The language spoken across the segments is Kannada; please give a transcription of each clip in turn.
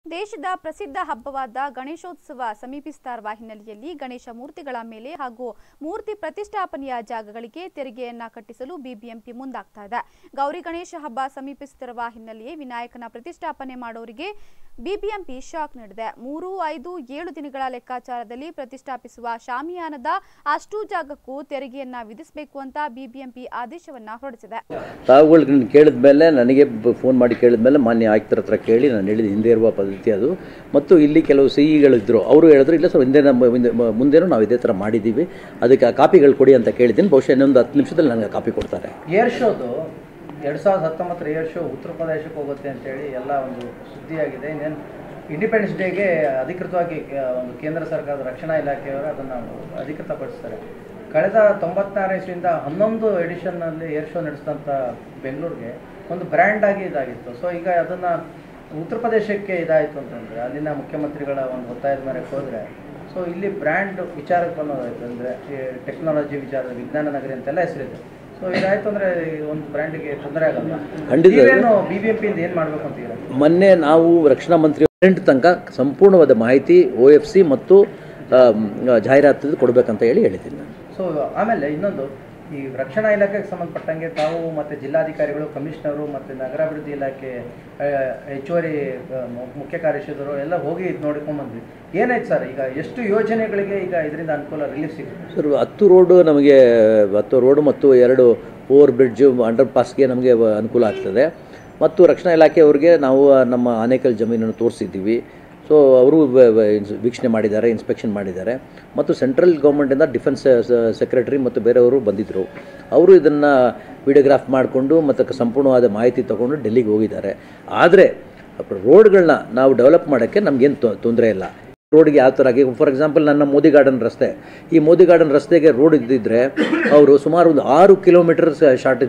ದೇಶದ ಪ್ರಸಿದ್ಧ ಹಬ್ಬವಾದ ಗಣೇಶೋತ್ಸವ ಸಮೀಪಿಸ್ತಾ ಇರುವ ಹಿನ್ನೆಲೆಯಲ್ಲಿ ಗಣೇಶ ಮೂರ್ತಿಗಳ ಮೇಲೆ ಹಾಗೂ ಮೂರ್ತಿ ಪ್ರತಿಷ್ಠಾಪನೆಯ ಜಾಗಗಳಿಗೆ ತೆರಿಗೆಯನ್ನ ಕಟ್ಟಿಸಲು ಬಿಬಿಎಂಪಿ ಮುಂದಾಗ್ತಾ ಇದೆ ಗೌರಿ ಗಣೇಶ ಹಬ್ಬ ಸಮೀಪಿಸುತ್ತಿರುವ ಹಿನ್ನೆಲೆಯೇ ವಿನಾಯಕನ ಪ್ರತಿಷ್ಠಾಪನೆ ಮಾಡೋರಿಗೆ ಬಿಬಿಎಂಪಿ ಶಾಕ್ ನೀಡಿದೆ ಮೂರು ಐದು ಏಳು ದಿನಗಳ ಲೆಕ್ಕಾಚಾರದಲ್ಲಿ ಪ್ರತಿಷ್ಠಾಪಿಸುವ ಶಾಮಿಯಾನದ ಅಷ್ಟೂ ಜಾಗಕ್ಕೂ ತೆರಿಗೆಯನ್ನ ವಿಧಿಸಬೇಕು ಅಂತ ಬಿಬಿಎಂಪಿ ಆದೇಶವನ್ನ ಹೊರಡಿಸಿದೆ ತಾವುಗಳು ಕೇಳಿದ ಮೇಲೆ ನನಗೆ ಫೋನ್ ಮಾಡಿ ಕೇಳಿದ ಮೇಲೆ ಮಾನ್ಯ ಆಯುಕ್ತರ ಹತ್ರ ಕೇಳಿ ನಾನು ಹೇಳಿದ ಹಿಂದೆ ಇರುವ ಪದ್ಧತಿ ಅದು ಮತ್ತು ಇಲ್ಲಿ ಕೆಲವು ಸಿ ಇಗಳಿದ್ದರು ಅವರು ಹೇಳಿದ್ರು ಇಲ್ಲ ಸರ್ ಹಿಂದೆ ನಮ್ಮ ಹಿಂದೆ ಮ- ಮುಂದೆನೂ ನಾವು ಇದೇ ಥರ ಮಾಡಿದ್ದೀವಿ ಅದಕ್ಕೆ ಆ ಕಾಪಿಗಳು ಕೊಡಿ ಅಂತ ಕೇಳಿದ್ದೀನಿ ಬಹುಶಃ ಇನ್ನೊಂದು ಹತ್ತು ನಿಮಿಷದಲ್ಲಿ ನನಗೆ ಕಾಪಿ ಕೊಡ್ತಾರೆ ಏರ್ ಶೋದು ಎರಡು ಸಾವಿರದ ಹತ್ತೊಂಬತ್ತರ ಏರ್ ಶೋ ಉತ್ತರ ಪ್ರದೇಶಕ್ಕೆ ಹೋಗುತ್ತೆ ಅಂತೇಳಿ ಎಲ್ಲ ಒಂದು ಸುದ್ದಿಯಾಗಿದೆ ಇನ್ನೇನು ಇಂಡಿಪೆಂಡೆನ್ಸ್ ಡೇಗೆ ಅಧಿಕೃತವಾಗಿ ಕ- ಒಂದು ಕೇಂದ್ರ ಸರ್ಕಾರದ ರಕ್ಷಣಾ ಇಲಾಖೆಯವರು ಅದನ್ನು ಅಧಿಕೃತಪಡಿಸ್ತಾರೆ ಕಳೆದ ತೊಂಬತ್ತಾರು ಇಸ್ವಿಯಿಂದ ಹನ್ನೊಂದು ಎಡಿಷನ್ನಲ್ಲಿ ಏರ್ ಶೋ ನಡೆಸಿದಂಥ ಬೆಂಗಳೂರಿಗೆ ಒಂದು ಬ್ರ್ಯಾಂಡ್ ಆಗಿ ಇದಾಗಿತ್ತು ಸೊ ಈಗ ಅದನ್ನು ಉತ್ತರ ಪ್ರದೇಶಕ್ಕೆ ಇದಾಯಿತು ಅಂತಂದರೆ ಅಲ್ಲಿನ ಮುಖ್ಯಮಂತ್ರಿಗಳ ಒಂದು ಒತ್ತಾಯದ ಮೇರೆಗೆ ಹೋದರೆ ಸೊ ಇಲ್ಲಿ ಬ್ರ್ಯಾಂಡ್ ವಿಚಾರಕ್ಕೆ ಬಂದೋದಾಯ್ತು ಅಂದರೆ ಟೆಕ್ನಾಲಜಿ ವಿಚಾರ ವಿಜ್ಞಾನ ನಗರಿ ಅಂತೆಲ್ಲ ಹೆಸರಿದೆ ಸೊ ಇದಾಯ್ತು ಅಂದರೆ ಒಂದು ಬ್ರ್ಯಾಂಡಿಗೆ ತೊಂದರೆ ಆಗಲ್ಲ ಖಂಡಿತ. ನೀವೇನು ಬಿ ಬಿ ಎಂ ಪಿಯಿಂದ ಏನು ಮಾಡಬೇಕು ಅಂತೀರಾ ಮೊನ್ನೆ ನಾವು ರಕ್ಷಣಾ ಮಂತ್ರಿ ಎಂಟು ತನಕ ಸಂಪೂರ್ಣವಾದ ಮಾಹಿತಿ ಒ ಎಫ್ ಸಿ ಮತ್ತು ಆಮ್, ಜಾಹೀರಾತು ಕೊಡಬೇಕಂತ ಹೇಳಿ ಹೇಳಿದ್ದೀನಿ ನಾನು ಸೊ ಆಮೇಲೆ ಇನ್ನೊಂದು ಈ ರಕ್ಷಣಾ ಇಲಾಖೆಗೆ ಸಂಬಂಧಪಟ್ಟಂಗೆ ತಾವು ಮತ್ತು ಜಿಲ್ಲಾಧಿಕಾರಿಗಳು ಕಮಿಷನರು ಮತ್ತು ನಗರಾಭಿವೃದ್ಧಿ ಇಲಾಖೆ ಆ, ಹೆಚ್ಚುವರಿ ಆ, ಮು- ಮುಖ್ಯ ಕಾರ್ಯದರ್ಶಿದರು ಎಲ್ಲ ಹೋಗಿ ಇದು ನೋಡ್ಕೊಂಡ್ ಬಂದ್ವಿ ಏನಾಯ್ತು ಸರ್ ಈಗ ಎಷ್ಟು ಯೋಜನೆಗಳಿಗೆ ಈಗ ಇದರಿಂದ ಅನುಕೂಲ ರಿಲೀಫ್ ಸಿಗುತ್ತೆ ಸರ್ ಹತ್ತು ರೋಡು ನಮಗೆ ಹತ್ತು ರೋಡು ಮತ್ತು ಎರಡು ಓವರ್ ಬ್ರಿಡ್ಜು ಅಂಡರ್ ಪಾಸ್ಗೆ ನಮಗೆ ವ- ಅನುಕೂಲ ಆಗ್ತದೆ ಮತ್ತು ರಕ್ಷಣಾ ಇಲಾಖೆಯವ್ರಿಗೆ ನಾವು ನಮ್ಮ ಆನೇಕಲ್ ಜಮೀನನ್ನು ತೋರಿಸಿದ್ದೀವಿ ಸೊ ಅವರು ವ- ವ- ಇನ್ಸ್- ವೀಕ್ಷಣೆ ಮಾಡಿದ್ದಾರೆ ಇನ್ಸ್ಪೆಕ್ಷನ್ ಮಾಡಿದ್ದಾರೆ ಮತ್ತು ಸೆಂಟ್ರಲ್ ಗೌರ್ಮೆಂಟಿಂದ ಡಿಫೆನ್ಸ್ ಸೆಕ್ರೆಟರಿ ಮತ್ತು ಬೇರೆಯವರು ಬಂದಿದ್ದರು ಅವರು ಇದನ್ನು ವಿಡಿಯೋಗ್ರಾಫ್ ಮಾಡಿಕೊಂಡು ಮತ್ತು ಸಂಪೂರ್ಣವಾದ ಮಾಹಿತಿ ತೊಗೊಂಡು ಡೆಲ್ಲಿಗೆ ಹೋಗಿದ್ದಾರೆ ಆದರೆ ರೋಡ್ಗಳನ್ನ ನಾವು ಡೆವಲಪ್ ಮಾಡೋಕ್ಕೆ ನಮಗೇನು ತೊಂದರೆ ಇಲ್ಲ ರೋಡ್ಗೆ ಯಾವ ಥರ ಆಗಿ ಫಾರ್ ಎಕ್ಸಾಂಪಲ್ ನನ್ನ ಮೋದಿ ಗಾರ್ಡನ್ ರಸ್ತೆ ಈ ಮೋದಿ ಗಾರ್ಡನ್ ರಸ್ತೆಗೆ ರೋಡ್ ಇದ್ದಿದ್ರೆ ಅವರು ಸುಮಾರು ಒಂದು ಆರು ಕಿಲೋಮೀಟರ್ ಶಾರ್ಟೇಜ್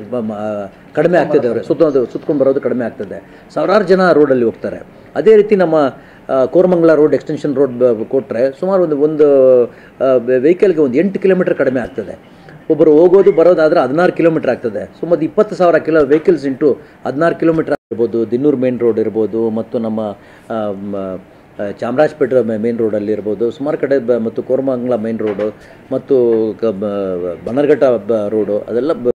ಕಡಿಮೆ ಆಗ್ತದೆ ಅವರು ಸುತ್ತ ಸುತ್ಕೊಂಡು ಬರೋದು ಕಡಿಮೆ ಆಗ್ತದೆ ಸಾವಿರಾರು ಜನ ರೋಡಲ್ಲಿ ಹೋಗ್ತಾರೆ ಅದೇ ರೀತಿ ನಮ್ಮ ಆ, ಕೋರಮಂಗಲ ರೋಡ್ ಎಕ್ಸ್ಟೆನ್ಷನ್ ರೋಡ್ ಕೊಟ್ಟರೆ ಸುಮಾರು ಒಂದು ಒಂದು ವೆಹಿಕಲ್ಗೆ ಒಂದು ಎಂಟು ಕಿಲೋಮೀಟರ್ ಕಡಿಮೆ ಆಗ್ತದೆ ಒಬ್ಬರು ಹೋಗೋದು ಬರೋದಾದ್ರೆ ಹದಿನಾರು ಕಿಲೋಮೀಟರ್ ಆಗ್ತದೆ ಸುಮಾರು ಇಪ್ಪತ್ತು ಸಾವಿರ ಕಿಲೋ ವೆಹಿಕಲ್ಸ್ ಇಂಟು ಹದಿನಾರು ಕಿಲೋಮೀಟರ್ ಇರ್ಬೋದು ದಿನ್ನೂರು ಮೇನ್ ರೋಡ್ ಇರ್ಬೋದು ಮತ್ತು ನಮ್ಮ ಆ, ಮ, ಆ, ಚಾಮರಾಜಪೇಟೆ ಮೇನ್ ರೋಡಲ್ಲಿ ಇರ್ಬೋದು ಸುಮಾರು ಕಡೆ ಬ- ಮತ್ತು ಕೋರಮಂಗಲ ಮೇನ್ ರೋಡು ಮತ್ತು ಕ- ಬ- ಬನ್ನರ್ಘಟ್ಟ ಬ- ರೋಡು ಅದೆಲ್ಲ ಬ-